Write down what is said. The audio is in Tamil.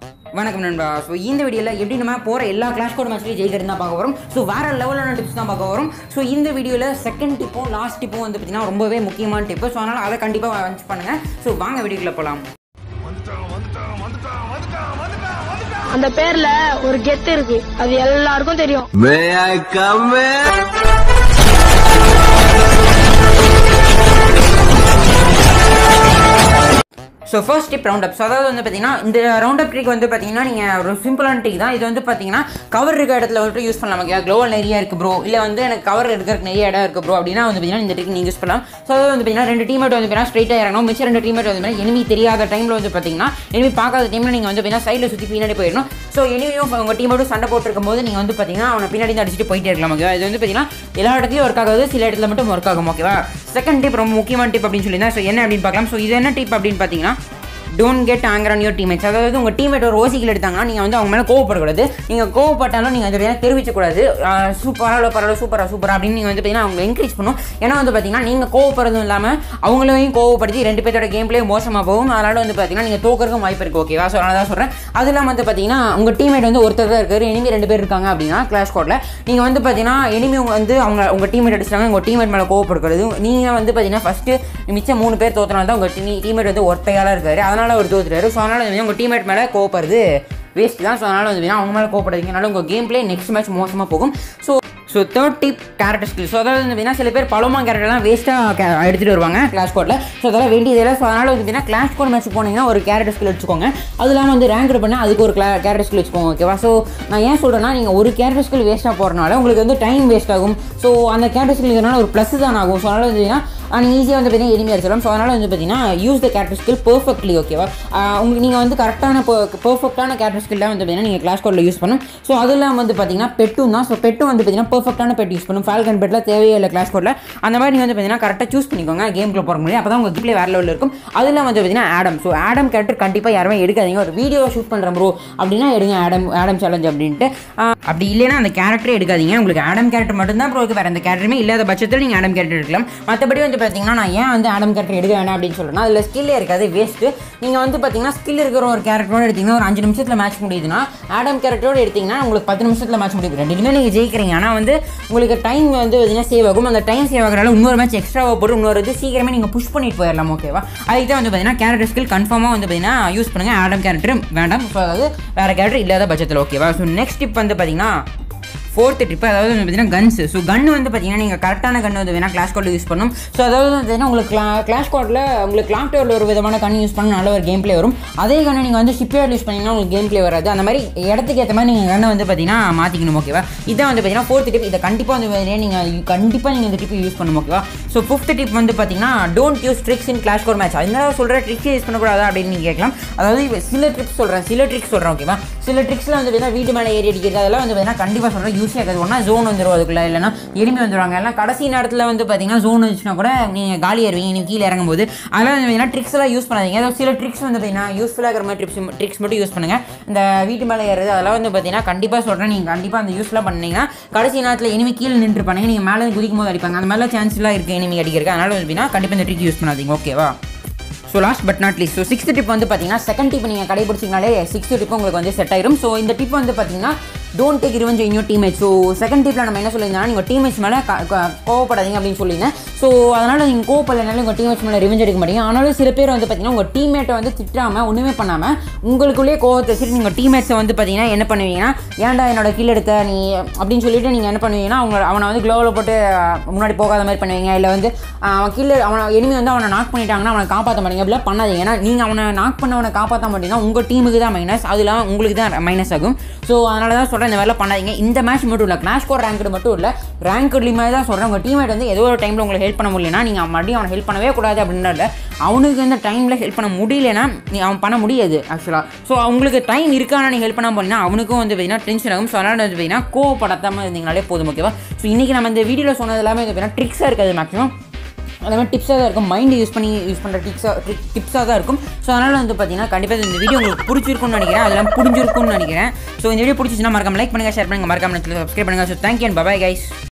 வணக்கம் நண்பா ஸோ இந்த வீடியோவில் எப்படி நம்ம போகிற எல்லா கிளாஸ் கோட் மேட்ச்லையும் ஜெயிக்கிறது தான் பார்க்க வரோம் ஸோ வேறு லெவலான டிப்ஸ் தான் பார்க்க வரோம் ஸோ இந்த வீடியோவில் செகண்ட் டிப்பும் லாஸ்ட் டிப்பும் வந்து பார்த்தீங்கன்னா ரொம்பவே முக்கியமான டிப்பு ஸோ அதனால் அதை கண்டிப்பாக வாட்ச் பண்ணுங்கள் ஸோ வாங்க வீடியோக்குள்ளே போகலாம் அந்த பேர்ல ஒரு கெத்து இருக்கு அது எல்லாருக்கும் தெரியும் May I come in? So first tip round up so அதாவது வந்து பார்த்தீங்கன்னா இந்த ரவுண்ட் அப் ட்ரிக் வந்து பார்த்தீங்கன்னா நீங்கள் ஒரு சிம்பிளான ட்ரிக் தான் இது வந்து பார்த்தீங்கன்னா கவர் இருக்க இடத்துல வந்துட்டு யூஸ் பண்ணலாம் ஓகே க்ளோவல் நிறைய இருக்குது ப்ரோ இல்லை வந்து எனக்கு கவர் இருக்கிறதுக்கு நிறைய இடம் இருக்குது ப்ரோ அப்படின்னா வந்து பார்த்தீங்கன்னா இந்த ட்ரிக் நீங்கள் யூஸ் பண்ணலாம் ஸோ அதாவது வந்து பார்த்தீங்கன்னா ரெண்டு டீமேட் வந்து பார்த்தீங்கன்னா ஸ்ட்ரைட்டாக இறங்கணும் மிச்சம் ரெண்டு டீமேட் வந்து பார்த்தீங்கன்னா enemy தெரியாத டைமில் வந்து பார்த்தீங்கன்னா enemy பார்க்காத டைமில் நீங்கள் வந்து பார்த்தீங்கன்னா சைடில் சுற்றி பின்னாடி போயிடணும் ஸோ எனிமையும் உங்கள் டீமோடும் சண்டை போட்டுருக்கும் போது நீங்கள் வந்து பார்த்தீங்கன்னா அவனை பின்னாடி இருந்து அடிச்சுட்டு போயிட்டே இருக்கலாம் ஓகேவா இது வந்து பார்த்தீங்கன்னா எல்லா இடத்துலையும் ஒர்க் ஆகாது சில இடத்துல மட்டும் ஒர்க் ஆகும் ஓகேவா செகண்ட் டிப் ரொம்ப முக்கியமான டிப் அப்படின்னு சொல்லியிருந்தேன் ஸோ என்ன அப்படின்னு பார்க்கலாம் ஸோ இது என்ன டிப் அப்படின்னு பார்த்தீங்கன்னா don't get anger on your teammates அதாவது உங்கள் டீமேட் ஒரு ஓசிகள் எடுத்தாங்கன்னா நீங்கள் வந்து அவங்க மேலே கோவப்படக்கூடாது நீங்கள் கோவப்பட்டாலும் நீங்கள் அதை தெரிவிக்கக்கூடாது சூப்பர் பரவாயில்ல பரவாயில்ல சூப்பரா சூப்பர் அப்படின்னு நீங்கள் வந்து பார்த்தீங்கன்னா அவங்க என்கரேஜ் பண்ணும் ஏன்னா வந்து பார்த்தீங்கன்னா நீங்கள் கோவப்படுறதும் இல்லாமல் அவங்களையும் கோவப்படுத்தி ரெண்டு பேர்த்தோட கேம் பிளே மோசமாக போகும் அதனால் வந்து பார்த்தீங்கன்னா நீங்கள் தோக்கறதுக்கும் வாய்ப்பு இருக்குது ஓகேவா ஸோ அதனால தான் சொல்கிறேன் அது இல்லாமல் வந்து பார்த்தீங்கன்னா உங்கள் டீமேட் வந்து ஒருத்தர் தான் இருக்காரு எனிமி ரெண்டு பேர் இருக்காங்க அப்படின்னா கிளாஸ் கோட்டில் நீங்கள் வந்து பார்த்தீங்கன்னா எனிமி வந்து அவங்க உங்கள் டீமேட் அடிச்சிட்டாங்க உங்கள் டீமேட் மேலே கோவப்படக்கூடாது நீங்கள் வந்து பார்த்தீங்கன்னா ஃபஸ்ட்டு மிச்சம் மூணு பேர் தோத்தனால தான் உங்கள் டீமேட் வந்து ஒருத்தையாளாக இருக்காரு அதனால் அவர் தோத்துறாரு ஸோ அதனால் வந்து உங்கள் டீமேட் மேலே கோவப்படுறது வேஸ்ட் தான் ஸோ அதனால் வந்து அவங்க மேலே கோவப்படாதீங்க அதனால உங்கள் கேம் பிளே நெக்ஸ்ட் மேட்ச் மோசமாக போகும் so so third tip character skill so அதாவது வந்து பார்த்தீங்கன்னா சில பேர் பலமா கேரக்டர்லாம் வேஸ்ட்டாக எடுத்துகிட்டு வருவாங்க கிளாஸ் கோட்டில் ஸோ அதெல்லாம் வேண்டியதில்லை ஸோ அதனால் வந்து பார்த்தீங்கன்னா கிளாஸ் கோட் மேட்ச் போனீங்கன்னா ஒரு கேரக்டர் ஸ்கில் வச்சுக்கோங்க அது இல்லாமல் வந்து ரேங்க் பண்ணால் அதுக்கு ஒரு கிளா கேரக்டர் ஸ்கில் வச்சுக்கோங்க ஓகேவா ஸோ நான் ஏன் சொல்கிறேன்னா நீங்கள் ஒரு கேரக்டர் ஸ்கில் வேஸ்ட்டாக போகிறனால உங்களுக்கு வந்து டைம் வேஸ்ட் ஆகும் ஸோ அந்த கேரக்டர் ஸ்கில் இதனால் ஒரு ப்ளஸ் தான் ஆகும் ஸோ அதனால் வந்து பார்த்தீங்கன்னா நீங்கள் ஈஸியாக வந்து பார்த்தீங்கன்னா எளிமையாக இருக்கலாம் ஸோ அதனால் வந்து பார்த்தீங்கன்னா use the character skill perfectly ஓகேவா உங்களுக்கு நீங்கள் வந்து கரெக்டான பர்ஃபெக்டான கேரக்டர் ஸ்கில்லாம் வந்து பார்த்தீங்கன்னா நீங்கள் கிளாஸ் கோடில் யூஸ் பண்ணும் ஸோ அது இல்லாமல் வந்து பார்த்தீங்கன்னா பெட்டும் தான் ஸோ பெட்டும் வந்து பார்த்தீங்கன்னா பர்ஃபெக்டான பெட் யூஸ் பண்ணும் ஃபால்கன் பெட்டில் தேவையே இல்லை கிளாஸ் கோடில் அந்த மாதிரி நீங்கள் வந்து பார்த்தீங்கன்னா கரெக்டாக சூஸ் பண்ணிக்கோங்க கேம்குள்ளே போகிற முடியும் அப்போ தான் உங்கள் கேம்ப்ளே வேறு லெவலில் இருக்கும் அது இல்லாமல் வந்து பார்த்தீங்கன்னா ஆடம் ஸோ ஆடம் கேரக்டர் கண்டிப்பாக யாருமே எடுக்காதீங்க ஒரு வீடியோ ஷூட் பண்ணுறோம் ப்ரோ அப்படின்னா எடுங்க ஆடம் ஆடம் சேலஞ்ச் அப்படின்ட்டு ஆஹ், அப்படி இல்லைன்னா அந்த கேரக்டரே எடுக்காதீங்க உங்களுக்கு ஆடம் கேரக்டர் மட்டும்தான் ப்ரோ வேறு எந்த கேரக்டருமே இல்லாத பட்சத்தில் நீங்கள் ஆடம் கேரக்டர் எடுக்கலாம் மற்றபடி வந்து பார்த்தீங்கன்னா நான் ஏன் வந்து ஆடம் கேரக்டர் எடுக்க வேணாம் அப்படின்னு சொல்கிறேன்னா அதில் ஸ்கில்லே இருக்காது வேஸ்ட்டு நீங்கள் வந்து பார்த்தீங்கன்னா ஸ்கில் இருக்கிற ஒரு கேரக்டரோட எடுத்தீங்கன்னா ஒரு அஞ்சு நிமிஷத்தில் மேட்ச் முடியுதுன்னா ஆடம் கேரக்டரோட எடுத்தீங்கன்னா உங்களுக்கு பத்து நிமிஷத்தில் மேட்ச் முடியுது ரெண்டுமே நீங்கள் ஜெயிக்கிறீங்க ஆனால் வந்து உங்களுக்கு டைம் வந்து பார்த்தீங்கன்னா சேவ் ஆகும் அந்த டைம் சேவ் ஆகிறனால இன்னொரு மேட்ச் எக்ஸ்ட்ராவாக போட்டு இன்னொரு இது சீக்கிரமே நீங்கள் புஷ் பண்ணிட்டு போயிடலாம் ஓகேவா அதுக்கு தான் வந்து பார்த்தீங்கன்னா கேரக்டர் ஸ்கில் கன்ஃபார்மாக வந்து பார்த்தீங்கன்னா யூஸ் பண்ணுங்கள் ஆடம் கேரக்டர் வேண்டாம் ஸோ அதாவது வேறு கேரக்டர் இல்லாத பட்சத்தில் ஓகேவா ஸோ நெக்ஸ்ட் டிப் வந்து பார்த்தீங்கன்னா ஃபோர்த்து ட்ரிப் அதாவது வந்து பார்த்தீங்கன்னா கன்ஸ் ஸோ கன் வந்து பார்த்தீங்கன்னா நீங்கள் கரெக்டான கன் வந்து வேணால் கிளாஸ் கோடில் யூஸ் பண்ணும் ஸோ அதாவது வந்து பார்த்தீங்கன்னா உங்களுக்கு கிளா கிளாஸ் கோடில் உங்களுக்கு கிளாக் டவரில் ஒரு விதமான கன் யூஸ் பண்ண நல்ல ஒரு கேம் ப்ளே வரும் அதே கண்ணை நீங்கள் வந்து ஷிப்யார்ட் யூஸ் பண்ணிங்கன்னா உங்களுக்கு கேம் ப்ளே வராது அந்த மாதிரி இடத்துக்கு ஏற்ற மாதிரி நீங்கள் கண்ணை வந்து பார்த்தீங்கன்னா மாற்றிக்கணும் ஓகேவா இதான் வந்து பார்த்தீங்கன்னா ஃபோர்த் டிப் இதை கண்டிப்பாக வந்து பார்த்தீங்கன்னா நீங்கள் கண்டிப்பாக நீங்கள் இந்த டிப் யூஸ் பண்ணணும் ஓகேவா ஸோ ஃபிஃப்த் டிப் வந்து பார்த்தீங்கன்னா don't use tricks in class core match அதனால சொல்கிற ட்ரிக்ஸ் யூஸ் பண்ணக்கூடாதா அப்படின்னு நீங்கள் கேட்கலாம் அதாவது இப்ப சில ட்ரிக்ஸ் சொல்கிறேன் சில ட்ரிக்ஸ் சொல்கிறேன் ஓகேவா சில ட்ரிக்ஸில் வந்து பார்த்தீங்கன்னா வீட்டு மேலே ஏறி அடிக்கிறது அதெல்லாம் வந்து பார்த்தீங்கன்னா கண்டிப்பாக சொல்கிறேன் யூஸே ஆகாது ஒன்றா ஜோன் வந்துடும் அதுக்குள்ளே இல்லைனா எளிமை வந்துடுவாங்க எல்லாம் கடைசி நேரத்தில் வந்து பார்த்தீங்கன்னா ஜோன் வந்துச்சுன்னா கூட நீங்கள் காலி ஏறுவீங்க நீங்கள் கீழே இறங்கும்போது அதெல்லாம் வந்து பார்த்தீங்கன்னா ட்ரிக்ஸ் எல்லாம் யூஸ் பண்ணாதீங்க அதாவது சில ட்ரிக்ஸ் வந்து பார்த்தீங்கன்னா யூஸ்ஃபுல்லாக இருக்கிற மாதிரி ட்ரிப்ஸ் ட்ரிக்ஸ் மட்டும் யூஸ் பண்ணுங்கள் இந்த வீட்டு மேலே ஏறுறது அதெல்லாம் வந்து பார்த்தீங்கன்னா கண்டிப்பாக சொல்கிறேன் நீங்கள் கண்டிப்பாக அந்த யூஸ்ஃபுல்லாக பண்ணீங்கன்னா கடைசி நேரத்தில் இனிமே கீழே நின்றுப்பாங்க நீங்கள் மேலே குதிக்கும் போது அடிப்பாங்க அந்த மாதிரிலாம் சான்ஸ்லாம் இருக்குது இனிமே அடிக்கிறதுக்கு அதனால வந்து பார்த்தீங்கன்னா கண்டிப்பாக இந்த ட்ரிக் யூஸ் பண்ணாதீங்க ஓகேவா so last but not least so sixth tip வந்து பார்த்தீங்கன்னா செகண்ட் டிப் நீங்கள் கடைபிடிச்சிங்கனாலே சிக்ஸ்த் டிப் உங்களுக்கு வந்து செட் ஆயிரும் ஸோ இந்த டிப் வந்து பார்த்தீங்கன்னா don't take revenge in your teammate so second டிப்பில் நம்ம என்ன சொல்லியிருந்தோம்னா நீங்கள் டீமேட்ஸ் மேலே க- க- கோவப்படாதீங்க அப்படின்னு சொல்லியிருந்தேன் ஸோ அதனால் நீங்கள் கோவப்படலைனாலும் உங்கள் டீமேட்ஸ் மேலே ரிவெஞ்ச் எடுக்க மாட்டீங்க ஆனாலும் சில பேர் வந்து பார்த்தீங்கன்னா உங்கள் டீமேட்டை வந்து திட்டாமல் ஒன்றுமே பண்ணாமல் உங்களுக்குள்ளேயே கோவத்தை வச்சுட்டு நீங்கள் டீமேட்ஸை வந்து பார்த்தீங்கன்னா என்ன பண்ணுவீங்கன்னா ஏன்டா என்னோட கீழே எடுத்த நீ அப்படின்னு சொல்லிட்டு நீங்கள் என்ன பண்ணுவீங்கன்னா அவங்க அவனை வந்து க்ளோவில் போட்டு அஹ், முன்னாடி போகாத மாதிரி பண்ணுவீங்க இல்லை வந்து அஹ், அவன் கீழே அவனை எனிமி வந்து அவனை நாக் பண்ணிட்டாங்கன்னா அவனை காப்பாற்ற மாட்டீங்க அப்படிலாம் பண்ணாதீங்க ஏன்னா நீங்கள் அவனை நாக் பண்ணவனை காப்பாற்ற மாட்டீங்கன்னா உங்கள் டீமுக்கு தான் மைனஸ் அது இல்லாமல் உங்களுக்கு தான் மைனஸ் ஆகும் ஸோ அதனால தான் சொல்கிறேன் இந்த வேலை பண்ணாதீங்க இந்த மேட்ச் மட்டும் இல்லை கிளாஸ் கோர் ரேங்க்டு மட்டும் இல்லை ரேங்க்டுலையுமே தான் சொல்கிறேன் உங்கள் டீமேட் வந்து ஏதோ ஒரு டைமில் உங்களுக்கு ஹெல்ப் பண்ண முடியலனா நீங்கள் மறுபடியும் அவனை ஹெல்ப் பண்ணவே கூடாது அப்படின்னா இல்லை அவனுக்கு இந்த டைமில் ஹெல்ப் பண்ண முடியலனா நீ அவன் பண்ண முடியாது ஆக்சுவலாக ஸோ அவங்களுக்கு டைம் இருக்கானா நீங்கள் ஹெல்ப் பண்ண போனீங்கன்னா அவனுக்கும் வந்து பார்த்தீங்கன்னா டென்ஷன் ஆகும் ஸோ அதனால் வந்து பார்த்தீங்கன்னா கோவப்படாமல் இருந்தீங்கனாலே போதும் ஓகேவா ஸோ இன்றைக்கி நம்ம இந்த வீடியோவில் சொன்னது எல்லாமே வந்து பார்த்தீங்கன்னா ட்ரிக்ஸாக இருக்காது மேக்ஸிமம் அதே மாதிரி டிப்ஸாக தான் இருக்கும் மைண்ட் யூஸ் பண்ணி யூஸ் பண்ணுற டிப்ஸாக டிப்ஸாக தான் இருக்கும் ஸோ அதனால் வந்து பார்த்தீங்கன்னா கண்டிப்பாக இந்த வீடியோ உங்களுக்கு பிடிச்சிருக்கும்னு நினைக்கிறேன் அதெல்லாம் புரிஞ்சிருக்கும்னு நினைக்கிறேன் ஸோ இந்த வீடியோ பிடிச்சிச்சுன்னா மறக்காம லைக் பண்ணுங்கள் ஷேர் பண்ணுங்கள் மறக்காம சப்ஸ்கிரைப் பண்ணுங்கள் so thank you and bye bye guys